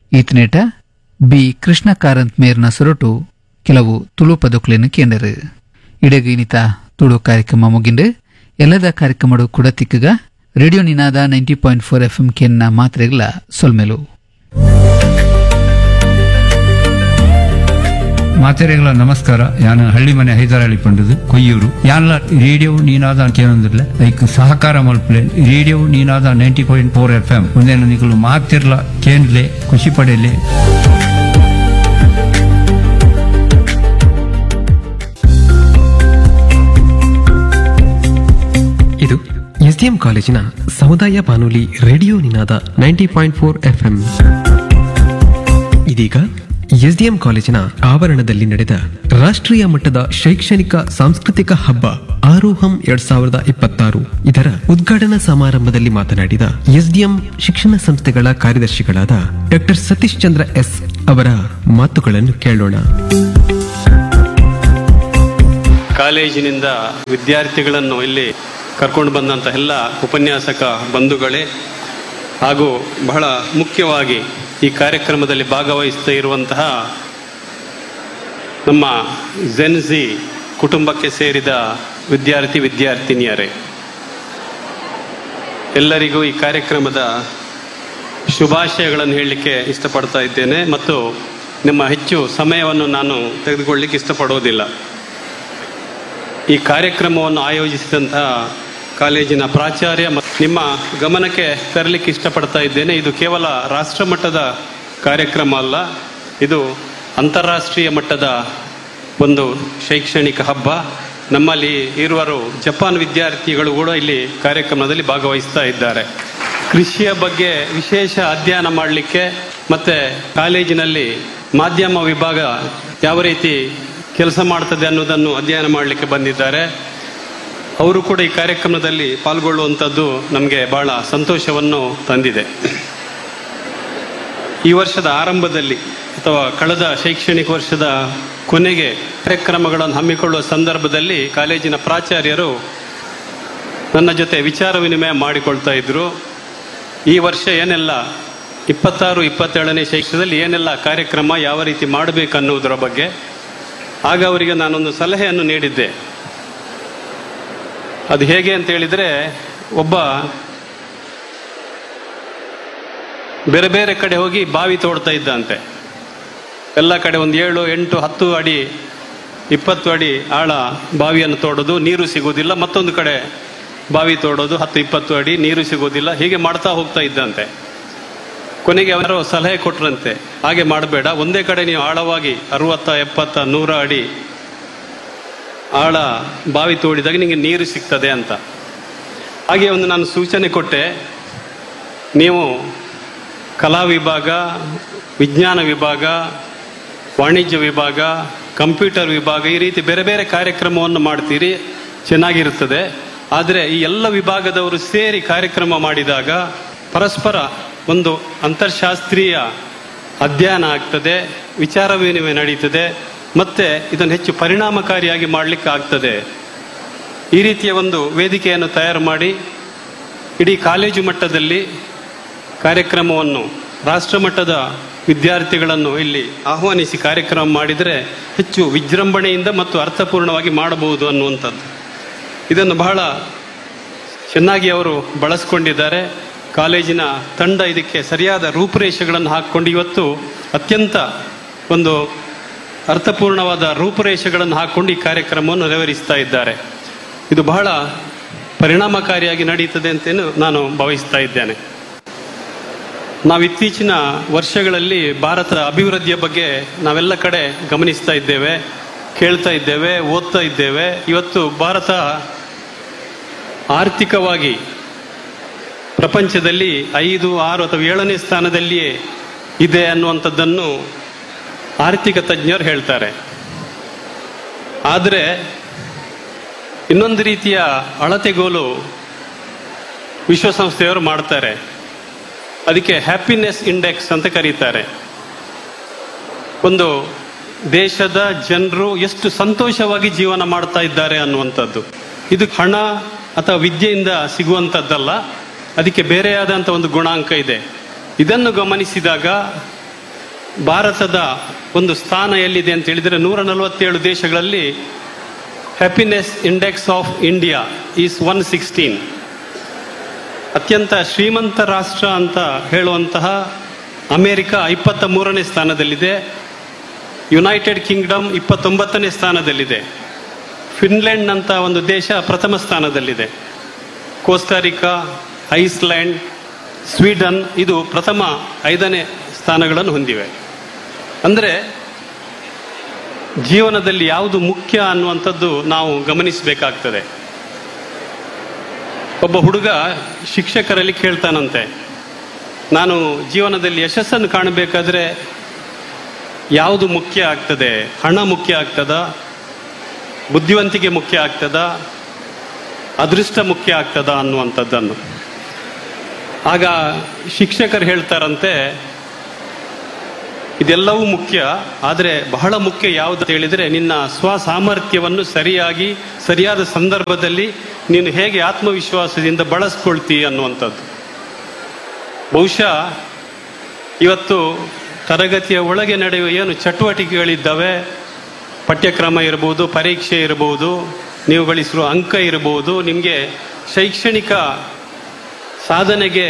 ಈತನೇಟ B Krishna Karanth ಮೇರ್ನ ಸೊರಟು ಕೆಲವು ತುಳು ಪದಕುಲೆನು ಕೇಂದ್ರ ಇಡಗೀನಿತ ತುಳು ಕಾರ್ಯಕ್ರಮ ಮುಗಿಂಡು ಎಲ್ಲದ ಕಾರ್ಯಕ್ರಮಡು ಕೂಡ ತಿಕ್ಕಗ radio Ninada ninety point four F M ಕೆನ್ನ ಮಾತ್ರೆಗಳ ಸೊಲ್ಮೆಲು ಮಾತೆರೆಗಳ ನಮಸ್ಕಾರ ಯಾನ ಹಳ್ಳಿ ಮನೆ ಹೈದರಾಳಿ ಪಂಡದು ಕೊಯ್ಯೂರು ಯಾನ್ಲ ರೇಡಿಯೋ ನೀನಾದ ಕೇನೊಂದಿರ್ಲೆ ಐಕ್ ಸಹಕಾರ ಮಲ್ಪಲೆ radio Ninada ninety point four F M ಒಂದೇನು ನಿಕಲು ಮಾತಿರ್ಲ ಕೇಂದ್ಲೆ ಖುಷಿ ಪಡೆಯಲೆ ಇದು ಎಸ್ಡಿಎಂ ಕಾಲೇಜಿನ ಸಮುದಾಯ ಬಾನುಲಿ radio Ninada ninety point four FM ಇದೀಗ ಎಸ್ಡಿಎಂ ಕಾಲೇಜಿನ ಆವರಣದಲ್ಲಿ ನಡೆದ ರಾಷ್ಟ್ರೀಯ ಮಟ್ಟದ ಶೈಕ್ಷಣಿಕ ಸಾಂಸ್ಕೃತಿಕ ಹಬ್ಬ ಆರೋಹಂ ಎರಡ್ ಸಾವಿರದ ಇಪ್ಪತ್ತಾರು ಇದರ ಉದ್ಘಾಟನಾ ಸಮಾರಂಭದಲ್ಲಿ ಮಾತನಾಡಿದ ಎಸ್ಡಿಎಂ ಶಿಕ್ಷಣ ಸಂಸ್ಥೆಗಳ ಕಾರ್ಯದರ್ಶಿಗಳಾದ ಡಾಕ್ಟರ್ ಸತೀಶ್ ಚಂದ್ರ ಎಸ್ ಅವರ ಮಾತುಗಳನ್ನು ಕೇಳೋಣ ಕಾಲೇಜಿನಿಂದ ವಿದ್ಯಾರ್ಥಿಗಳನ್ನು ಇಲ್ಲಿ ಕರ್ಕೊಂಡು ಬಂದಂಥ ಎಲ್ಲ ಉಪನ್ಯಾಸಕ ಬಂಧುಗಳೇ ಹಾಗೂ ಬಹಳ ಮುಖ್ಯವಾಗಿ ಈ ಕಾರ್ಯಕ್ರಮದಲ್ಲಿ ಭಾಗವಹಿಸ್ತಾ ಇರುವಂತಹ ನಮ್ಮ ಜೆನ್ಜಿ ಕುಟುಂಬಕ್ಕೆ ಸೇರಿದ ವಿದ್ಯಾರ್ಥಿ ವಿದ್ಯಾರ್ಥಿನಿಯರೇ ಎಲ್ಲರಿಗೂ ಈ ಕಾರ್ಯಕ್ರಮದ ಶುಭಾಶಯಗಳನ್ನು ಹೇಳಲಿಕ್ಕೆ ಇಷ್ಟಪಡ್ತಾ ಇದ್ದೇನೆ ಮತ್ತು ನಿಮ್ಮ ಹೆಚ್ಚು ಸಮಯವನ್ನು ನಾನು ತೆಗೆದುಕೊಳ್ಳಿಕ್ಕೆ ಇಷ್ಟಪಡೋದಿಲ್ಲ ಈ ಕಾರ್ಯಕ್ರಮವನ್ನು ಆಯೋಜಿಸಿದಂತಹ ಕಾಲೇಜಿನ ಪ್ರಾಚಾರ್ಯ ಮತ್ತು ನಿಮ್ಮ ಗಮನಕ್ಕೆ ತರಲಿಕ್ಕೆ ಇಷ್ಟಪಡ್ತಾ ಇದ್ದೇನೆ ಇದು ಕೇವಲ ರಾಷ್ಟ್ರ ಮಟ್ಟದ ಕಾರ್ಯಕ್ರಮ ಅಲ್ಲ ಇದು ಅಂತಾರಾಷ್ಟ್ರೀಯ ಮಟ್ಟದ ಒಂದು ಶೈಕ್ಷಣಿಕ ಹಬ್ಬ ನಮ್ಮಲ್ಲಿ ಇರುವರು ಜಪಾನ್ ವಿದ್ಯಾರ್ಥಿಗಳು ಕೂಡ ಇಲ್ಲಿ ಕಾರ್ಯಕ್ರಮದಲ್ಲಿ ಭಾಗವಹಿಸ್ತಾ ಇದ್ದಾರೆ ಕೃಷಿಯ ಬಗ್ಗೆ ವಿಶೇಷ ಅಧ್ಯಯನ ಮಾಡಲಿಕ್ಕೆ ಮತ್ತೆ ಕಾಲೇಜಿನಲ್ಲಿ ಮಾಧ್ಯಮ ವಿಭಾಗ ಯಾವ ರೀತಿ ಕೆಲಸ ಮಾಡ್ತದೆ ಅನ್ನೋದನ್ನು ಅಧ್ಯಯನ ಮಾಡಲಿಕ್ಕೆ ಬಂದಿದ್ದಾರೆ ಅವರು ಕೂಡ ಈ ಕಾರ್ಯಕ್ರಮದಲ್ಲಿ ಪಾಲ್ಗೊಳ್ಳುವಂಥದ್ದು ನಮಗೆ ಬಹಳ ಸಂತೋಷವನ್ನು ತಂದಿದೆ ಈ ವರ್ಷದ ಆರಂಭದಲ್ಲಿ ಅಥವಾ ಕಳೆದ ಶೈಕ್ಷಣಿಕ ವರ್ಷದ ಕೊನೆಗೆ ಕಾರ್ಯಕ್ರಮಗಳನ್ನು ಹಮ್ಮಿಕೊಳ್ಳುವ ಸಂದರ್ಭದಲ್ಲಿ ಕಾಲೇಜಿನ ಪ್ರಾಚಾರ್ಯರು ನನ್ನ ಜೊತೆ ವಿಚಾರ ವಿನಿಮಯ ಮಾಡಿಕೊಳ್ತಾ ಇದ್ರು ಈ ವರ್ಷ ಏನೆಲ್ಲ ಇಪ್ಪತ್ತಾರು ಇಪ್ಪತ್ತೇಳನೇ ಶೈಕ್ಷಣದಲ್ಲಿ ಏನೆಲ್ಲ ಕಾರ್ಯಕ್ರಮ ಯಾವ ರೀತಿ ಮಾಡಬೇಕನ್ನುವುದರ ಬಗ್ಗೆ ಆಗ ಅವರಿಗೆ ನಾನೊಂದು ಸಲಹೆಯನ್ನು ನೀಡಿದ್ದೆ ಅದು ಹೇಗೆ ಅಂತ ಹೇಳಿದ್ರೆ ಒಬ್ಬ ಬೇರೆ ಬೇರೆ ಕಡೆ ಹೋಗಿ ಬಾವಿ ತೋಡ್ತಾ ಇದ್ದಂತೆ ಎಲ್ಲ ಕಡೆ ಒಂದು ಏಳು ಎಂಟು ಹತ್ತು ಅಡಿ ಇಪ್ಪತ್ತು ಅಡಿ ಆಳ ಬಾವಿಯನ್ನು ತೋಡೋದು ನೀರು ಸಿಗುವುದಿಲ್ಲ ಮತ್ತೊಂದು ಕಡೆ ಬಾವಿ ತೋಡೋದು ಹತ್ತು ಇಪ್ಪತ್ತು ಅಡಿ ನೀರು ಸಿಗುವುದಿಲ್ಲ ಹೀಗೆ ಮಾಡ್ತಾ ಹೋಗ್ತಾ ಇದ್ದಂತೆ ಕೊನೆಗೆ ಅವರು ಸಲಹೆ ಕೊಟ್ರಂತೆ ಹಾಗೆ ಮಾಡಬೇಡ ಒಂದೇ ಕಡೆ ನೀವು ಆಳವಾಗಿ ಅರವತ್ತ ಎಪ್ಪತ್ತ ನೂರ ಅಡಿ ಆಳ ಬಾವಿ ತೋಡಿದಾಗ ನಿಮಗೆ ನೀರು ಸಿಗ್ತದೆ ಅಂತ ಹಾಗೆ ಒಂದು ನಾನು ಸೂಚನೆ ಕೊಟ್ಟೆ ನೀವು ಕಲಾ ವಿಭಾಗ ವಿಜ್ಞಾನ ವಿಭಾಗ ವಾಣಿಜ್ಯ ವಿಭಾಗ ಕಂಪ್ಯೂಟರ್ ವಿಭಾಗ ಈ ರೀತಿ ಬೇರೆ ಬೇರೆ ಕಾರ್ಯಕ್ರಮವನ್ನು ಮಾಡ್ತೀರಿ ಚೆನ್ನಾಗಿರುತ್ತದೆ ಆದರೆ ಈ ಎಲ್ಲ ವಿಭಾಗದವರು ಸೇರಿ ಕಾರ್ಯಕ್ರಮ ಮಾಡಿದಾಗ ಪರಸ್ಪರ ಒಂದು ಅಂತರ್ಶಾಸ್ತ್ರೀಯ ಅಧ್ಯಯನ ಆಗ್ತದೆ ವಿಚಾರ ವಿನಿಮಯ ನಡೀತದೆ ಮತ್ತೆ ಇದನ್ನು ಹೆಚ್ಚು ಪರಿಣಾಮಕಾರಿಯಾಗಿ ಮಾಡಲಿಕ್ಕೆ ಆಗ್ತದೆ ಈ ರೀತಿಯ ಒಂದು ವೇದಿಕೆಯನ್ನು ತಯಾರು ಮಾಡಿ ಇಡೀ ಕಾಲೇಜು ಮಟ್ಟದಲ್ಲಿ ಕಾರ್ಯಕ್ರಮವನ್ನು ರಾಷ್ಟ್ರ ಮಟ್ಟದ ವಿದ್ಯಾರ್ಥಿಗಳನ್ನು ಇಲ್ಲಿ ಆಹ್ವಾನಿಸಿ ಕಾರ್ಯಕ್ರಮ ಮಾಡಿದರೆ ಹೆಚ್ಚು ವಿಜೃಂಭಣೆಯಿಂದ ಮತ್ತು ಅರ್ಥಪೂರ್ಣವಾಗಿ ಮಾಡಬಹುದು ಅನ್ನುವಂಥದ್ದು ಇದನ್ನು ಬಹಳ ಚೆನ್ನಾಗಿ ಅವರು ಬಳಸ್ಕೊಂಡಿದ್ದಾರೆ ಕಾಲೇಜಿನ ತಂಡ ಇದಕ್ಕೆ ಸರಿಯಾದ ರೂಪುರೇಷೆಗಳನ್ನು ಹಾಕಿಕೊಂಡು ಇವತ್ತು ಅತ್ಯಂತ ಒಂದು ಅರ್ಥಪೂರ್ಣವಾದ ರೂಪುರೇಷೆಗಳನ್ನು ಹಾಕಿಕೊಂಡು ಈ ಕಾರ್ಯಕ್ರಮವನ್ನು ನೆರವೇರಿಸ್ತಾ ಇದ್ದಾರೆ ಇದು ಬಹಳ ಪರಿಣಾಮಕಾರಿಯಾಗಿ ನಡೀತದೆ ಅಂತೇನು ನಾನು ಭಾವಿಸ್ತಾ ಇದ್ದೇನೆ ನಾವು ಇತ್ತೀಚಿನ ವರ್ಷಗಳಲ್ಲಿ ಭಾರತದ ಅಭಿವೃದ್ಧಿಯ ಬಗ್ಗೆ ನಾವೆಲ್ಲ ಕಡೆ ಗಮನಿಸ್ತಾ ಇದ್ದೇವೆ ಕೇಳ್ತಾ ಇದ್ದೇವೆ ಓದ್ತಾ ಇದ್ದೇವೆ ಇವತ್ತು ಭಾರತ ಆರ್ಥಿಕವಾಗಿ ಪ್ರಪಂಚದಲ್ಲಿ ಐದು ಆರು ಅಥವಾ ಏಳನೇ ಸ್ಥಾನದಲ್ಲಿಯೇ ಇದೆ ಅನ್ನುವಂಥದ್ದನ್ನು ಆರ್ಥಿಕ ತಜ್ಞರು ಹೇಳ್ತಾರೆ ಆದರೆ ಇನ್ನೊಂದು ರೀತಿಯ ಅಳತೆಗೋಲು ವಿಶ್ವಸಂಸ್ಥೆಯವರು ಮಾಡ್ತಾರೆ ಅದಕ್ಕೆ ಹ್ಯಾಪಿನೆಸ್ ಇಂಡೆಕ್ಸ್ ಅಂತ ಕರೀತಾರೆ ಒಂದು ದೇಶದ ಜನರು ಎಷ್ಟು ಸಂತೋಷವಾಗಿ ಜೀವನ ಮಾಡ್ತಾ ಇದ್ದಾರೆ ಅನ್ನುವಂಥದ್ದು ಇದು ಹಣ ಅಥವಾ ವಿದ್ಯೆಯಿಂದ ಸಿಗುವಂಥದ್ದಲ್ಲ ಅದಕ್ಕೆ ಬೇರೆಯಾದಂಥ ಒಂದು ಗುಣಾಂಕ ಇದೆ ಇದನ್ನು ಗಮನಿಸಿದಾಗ ಭಾರತದ ಒಂದು ಸ್ಥಾನ ಎಲ್ಲಿದೆ ಅಂತ ಹೇಳಿದರೆ ನೂರ ನಲವತ್ತೇಳು ದೇಶಗಳಲ್ಲಿ happiness index of India is one sixteen ಅತ್ಯಂತ ಶ್ರೀಮಂತ ರಾಷ್ಟ್ರ ಅಂತ ಹೇಳುವಂತಹ ಅಮೆರಿಕ ಇಪ್ಪತ್ತ ಮೂರನೇ ಸ್ಥಾನದಲ್ಲಿದೆ ಯುನೈಟೆಡ್ ಕಿಂಗ್ಡಮ್ ಇಪ್ಪತ್ತೊಂಬತ್ತನೇ ಸ್ಥಾನದಲ್ಲಿದೆ ಫಿನ್ಲೆಂಡ್ ಅಂತ ಒಂದು ದೇಶ ಪ್ರಥಮ ಸ್ಥಾನದಲ್ಲಿದೆ ಕೋಸ್ಟಾರಿಕಾ ಐಸ್ಲ್ಯಾಂಡ್ ಸ್ವೀಡನ್ ಇದು ಪ್ರಥಮ ಐದನೇ ಸ್ಥಾನಗಳನ್ನು ಹೊಂದಿವೆ ಅಂದರೆ ಜೀವನದಲ್ಲಿ ಯಾವುದು ಮುಖ್ಯ ಅನ್ನುವಂಥದ್ದು ನಾವು ಗಮನಿಸಬೇಕಾಗ್ತದೆ ಒಬ್ಬ ಹುಡುಗ ಶಿಕ್ಷಕರಲ್ಲಿ ಕೇಳ್ತಾನಂತೆ ನಾನು ಜೀವನದಲ್ಲಿ ಯಶಸ್ಸನ್ನು ಕಾಣಬೇಕಾದ್ರೆ ಯಾವುದು ಮುಖ್ಯ ಆಗ್ತದೆ ಹಣ ಮುಖ್ಯ ಆಗ್ತದ ಬುದ್ಧಿವಂತಿಕೆ ಮುಖ್ಯ ಆಗ್ತದ ಅದೃಷ್ಟ ಮುಖ್ಯ ಆಗ್ತದ ಅನ್ನುವಂಥದ್ದನ್ನು ಆಗ ಶಿಕ್ಷಕರು ಹೇಳ್ತಾರಂತೆ ಇದೆಲ್ಲವೂ ಮುಖ್ಯ ಆದರೆ ಬಹಳ ಮುಖ್ಯ ಯಾವುದು ಅಂತ ಹೇಳಿದರೆ ನಿನ್ನ ಸ್ವಸಾಮರ್ಥ್ಯವನ್ನು ಸರಿಯಾಗಿ ಸರಿಯಾದ ಸಂದರ್ಭದಲ್ಲಿ ನೀನು ಹೇಗೆ ಆತ್ಮವಿಶ್ವಾಸದಿಂದ ಬಳಸ್ಕೊಳ್ತಿ ಅನ್ನುವಂಥದ್ದು ಬಹುಶಃ ಇವತ್ತು ತರಗತಿಯ ಒಳಗೆ ನಡೆಯುವ ಏನು ಚಟುವಟಿಕೆಗಳಿದ್ದಾವೆ ಪಠ್ಯಕ್ರಮ ಇರಬಹುದು ಪರೀಕ್ಷೆ ಇರಬಹುದು ನೀವು ಗಳಿಸಿರುವ ಅಂಕ ಇರಬಹುದು ನಿಮಗೆ ಶೈಕ್ಷಣಿಕ ಸಾಧನೆಗೆ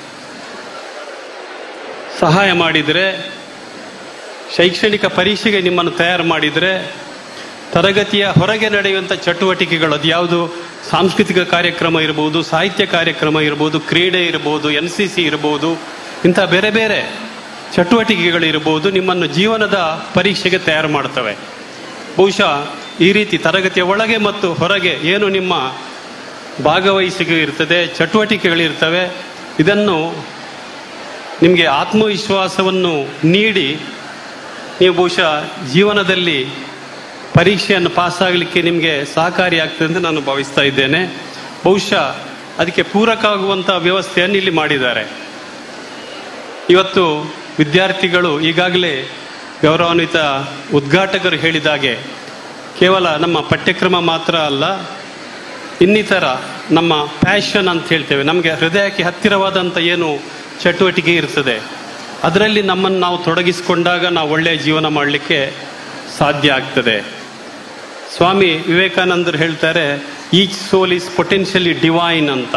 ಸಹಾಯ ಮಾಡಿದರೆ ಶೈಕ್ಷಣಿಕ ಪರೀಕ್ಷೆಗೆ ನಿಮ್ಮನ್ನು ತಯಾರು ಮಾಡಿದರೆ ತರಗತಿಯ ಹೊರಗೆ ನಡೆಯುವಂಥ ಚಟುವಟಿಕೆಗಳು ಅದು ಯಾವುದು ಸಾಂಸ್ಕೃತಿಕ ಕಾರ್ಯಕ್ರಮ ಇರಬಹುದು ಸಾಹಿತ್ಯ ಕಾರ್ಯಕ್ರಮ ಇರಬಹುದು ಕ್ರೀಡೆ ಇರಬಹುದು ಎನ್ ಸಿ ಸಿ ಇರಬಹುದು ಇಂಥ ಬೇರೆ ಬೇರೆ ಚಟುವಟಿಕೆಗಳು ಇರಬಹುದು ನಿಮ್ಮನ್ನು ಜೀವನದ ಪರೀಕ್ಷೆಗೆ ತಯಾರು ಮಾಡ್ತವೆ ಬಹುಶಃ ಈ ರೀತಿ ತರಗತಿಯ ಒಳಗೆ ಮತ್ತು ಹೊರಗೆ ಏನು ನಿಮ್ಮ ಭಾಗವಹಿಸಿಕೆ ಇರ್ತದೆ ಚಟುವಟಿಕೆಗಳಿರ್ತವೆ ಇದನ್ನು ನಿಮಗೆ ಆತ್ಮವಿಶ್ವಾಸವನ್ನು ನೀಡಿ ನೀವು ಬಹುಶಃ ಜೀವನದಲ್ಲಿ ಪರೀಕ್ಷೆಯನ್ನು ಪಾಸಾಗಲಿಕ್ಕೆ ನಿಮಗೆ ಸಹಕಾರಿಯಾಗ್ತದೆ ಅಂತ ನಾನು ಭಾವಿಸ್ತಾ ಇದ್ದೇನೆ ಬಹುಶಃ ಅದಕ್ಕೆ ಪೂರಕ ಆಗುವಂಥ ವ್ಯವಸ್ಥೆಯನ್ನು ಇಲ್ಲಿ ಮಾಡಿದ್ದಾರೆ ಇವತ್ತು ವಿದ್ಯಾರ್ಥಿಗಳು ಈಗಾಗಲೇ ಗೌರವಾನ್ವಿತ ಉದ್ಘಾಟಕರು ಹೇಳಿದಾಗೆ ಕೇವಲ ನಮ್ಮ ಪಠ್ಯಕ್ರಮ ಮಾತ್ರ ಅಲ್ಲ ಇನ್ನಿತರ ನಮ್ಮ ಪ್ಯಾಷನ್ ಅಂತ ಹೇಳ್ತೇವೆ ನಮಗೆ ಹೃದಯಕ್ಕೆ ಹತ್ತಿರವಾದಂಥ ಏನು ಚಟುವಟಿಕೆ ಇರ್ತದೆ ಅದರಲ್ಲಿ ನಮ್ಮನ್ನು ನಾವು ತೊಡಗಿಸಿಕೊಂಡಾಗ ನಾವು ಒಳ್ಳೆಯ ಜೀವನ ಮಾಡಲಿಕ್ಕೆ ಸಾಧ್ಯ ಆಗ್ತದೆ ಸ್ವಾಮಿ ವಿವೇಕಾನಂದರು ಹೇಳ್ತಾರೆ each soul is potentially divine ಅಂತ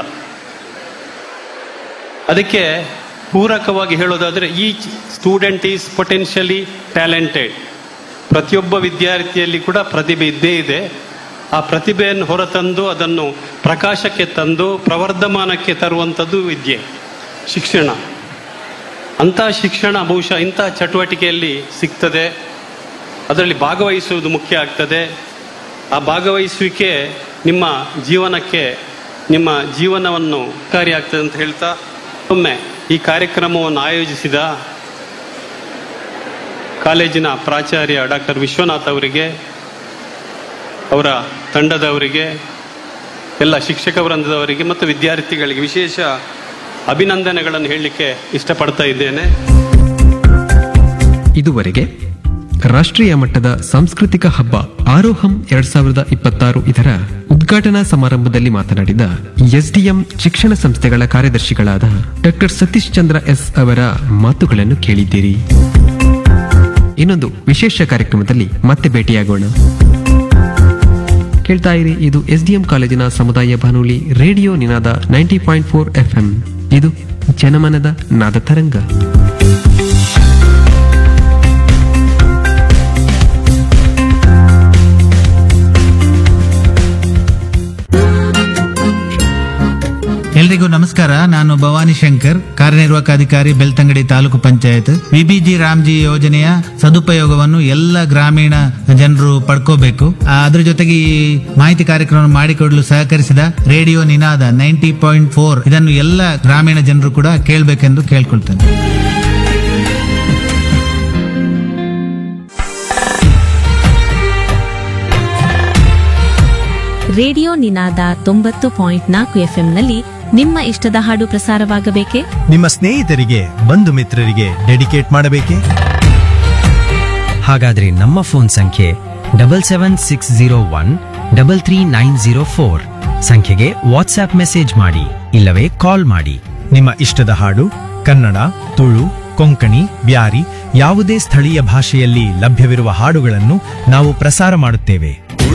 ಅದಕ್ಕೆ ಪೂರಕವಾಗಿ ಹೇಳೋದಾದರೆ each student is potentially talented ಪ್ರತಿಯೊಬ್ಬ ವಿದ್ಯಾರ್ಥಿಯಲ್ಲಿ ಕೂಡ ಪ್ರತಿಭೆ ಇದ್ದೇ ಇದೆ ಆ ಪ್ರತಿಭೆಯನ್ನು ಹೊರತಂದು ಅದನ್ನು ಪ್ರಕಾಶಕ್ಕೆ ತಂದು ಪ್ರವರ್ಧಮಾನಕ್ಕೆ ತರುವಂಥದ್ದು ವಿದ್ಯೆ ಶಿಕ್ಷಣ ಅಂಥ ಶಿಕ್ಷಣ ಬಹುಶಃ ಇಂಥ ಚಟುವಟಿಕೆಯಲ್ಲಿ ಸಿಗ್ತದೆ ಅದರಲ್ಲಿ ಭಾಗವಹಿಸುವುದು ಮುಖ್ಯ ಆಗ್ತದೆ ಆ ಭಾಗವಹಿಸುವಿಕೆ ನಿಮ್ಮ ಜೀವನಕ್ಕೆ ನಿಮ್ಮ ಜೀವನವನ್ನು ಕಾರ್ಯಾಗ್ತದೆ ಅಂತ ಹೇಳ್ತಾ ಒಮ್ಮೆ ಈ ಕಾರ್ಯಕ್ರಮವನ್ನು ಆಯೋಜಿಸಿದ ಕಾಲೇಜಿನ ಪ್ರಾಚಾರ್ಯ ಡಾಕ್ಟರ್ ವಿಶ್ವನಾಥ್ ಅವರಿಗೆ ಅವರ ತಂಡದವರಿಗೆ ಎಲ್ಲ ಶಿಕ್ಷಕ ವೃಂದದವರಿಗೆ ಮತ್ತು ವಿದ್ಯಾರ್ಥಿಗಳಿಗೆ ವಿಶೇಷ ಅಭಿನಂದನೆಗಳನ್ನು ಹೇಳಲಿಕ್ಕೆ ಇಷ್ಟಪಡ್ತಾ ಇದ್ದೇನೆ ಇದುವರೆಗೆ ರಾಷ್ಟ್ರೀಯ ಮಟ್ಟದ ಸಾಂಸ್ಕೃತಿಕ ಹಬ್ಬ ಆರೋಹಂ ಎರಡ್ ಸಾವಿರದ ಇಪ್ಪತ್ತಾರು ಇದರ ಉದ್ಘಾಟನಾ ಸಮಾರಂಭದಲ್ಲಿ ಮಾತನಾಡಿದ ಎಸ್ಡಿಎಂ ಶಿಕ್ಷಣ ಸಂಸ್ಥೆಗಳ ಕಾರ್ಯದರ್ಶಿಗಳಾದ ಡಾಕ್ಟರ್ ಸತೀಶ್ ಚಂದ್ರ ಎಸ್ ಅವರ ಮಾತುಗಳನ್ನು ಕೇಳಿದ್ದೀರಿ ಇನ್ನೊಂದು ವಿಶೇಷ ಕಾರ್ಯಕ್ರಮದಲ್ಲಿ ಮತ್ತೆ ಭೇಟಿಯಾಗೋಣ ಕೇಳ್ತಾ ಇರಿ ಇದು ಎಸ್ಡಿಎಂ ಕಾಲೇಜಿನ ಸಮುದಾಯ ಬಾನುಲಿ radio Ninada ninety point four FM ಇದು ಜನಮನದ ನಾದ ತರಂಗ ಎಲ್ರಿಗೂ ನಮಸ್ಕಾರ ನಾನು ಭವಾನಿ ಶಂಕರ್ ಕಾರ್ಯನಿರ್ವಾಹಕ ಅಧಿಕಾರಿ ಬೆಳ್ತಂಗಡಿ ತಾಲೂಕು ಪಂಚಾಯತ್ ವಿಬಿಜಿ ರಾಮ್ಜಿ ಯೋಜನೆಯ ಸದುಪಯೋಗವನ್ನು ಎಲ್ಲ ಗ್ರಾಮೀಣ ಜನರು ಪಡ್ಕೋಬೇಕು ಆ, ಅದ್ರ ಜೊತೆಗೆ ಈ ಮಾಹಿತಿ ಕಾರ್ಯಕ್ರಮ ಮಾಡಿಕೊಡಲು ಸಹಕರಿಸಿದ radio Ninada ninety point four ಇದನ್ನು ಎಲ್ಲ ಗ್ರಾಮೀಣ ಜನರು ಕೂಡ ಕೇಳಬೇಕೆಂದು ಕೇಳ್ಕೊಳ್ತೇನೆ ರೇಡಿಯೋ ನಿನಾದ ತೊಂಬತ್ತು ಪಾಯಿಂಟ್ ನಾಲ್ಕು ಎಫ್ಎಂನಲ್ಲಿ ನಿಮ್ಮ ಇಷ್ಟದ ಹಾಡು ಪ್ರಸಾರವಾಗಬೇಕೆ ನಿಮ್ಮ ಸ್ನೇಹಿತರಿಗೆ ಬಂಧು ಮಿತ್ರರಿಗೆ ಡೆಡಿಕೇಟ್ ಮಾಡಬೇಕೇ ಹಾಗಾದ್ರೆ ನಮ್ಮ ಫೋನ್ ಸಂಖ್ಯೆ double seven six zero one double three nine zero four ಸಂಖ್ಯೆಗೆ ವಾಟ್ಸ್ಆಪ್ ಮೆಸೇಜ್ ಮಾಡಿ ಇಲ್ಲವೇ ಕಾಲ್ ಮಾಡಿ ನಿಮ್ಮ ಇಷ್ಟದ ಹಾಡು ಕನ್ನಡ ತುಳು ಕೊಂಕಣಿ ಬ್ಯಾರಿ ಯಾವುದೇ ಸ್ಥಳೀಯ ಭಾಷೆಯಲ್ಲಿ ಲಭ್ಯವಿರುವ ಹಾಡುಗಳನ್ನು ನಾವು ಪ್ರಸಾರ ಮಾಡುತ್ತೇವೆ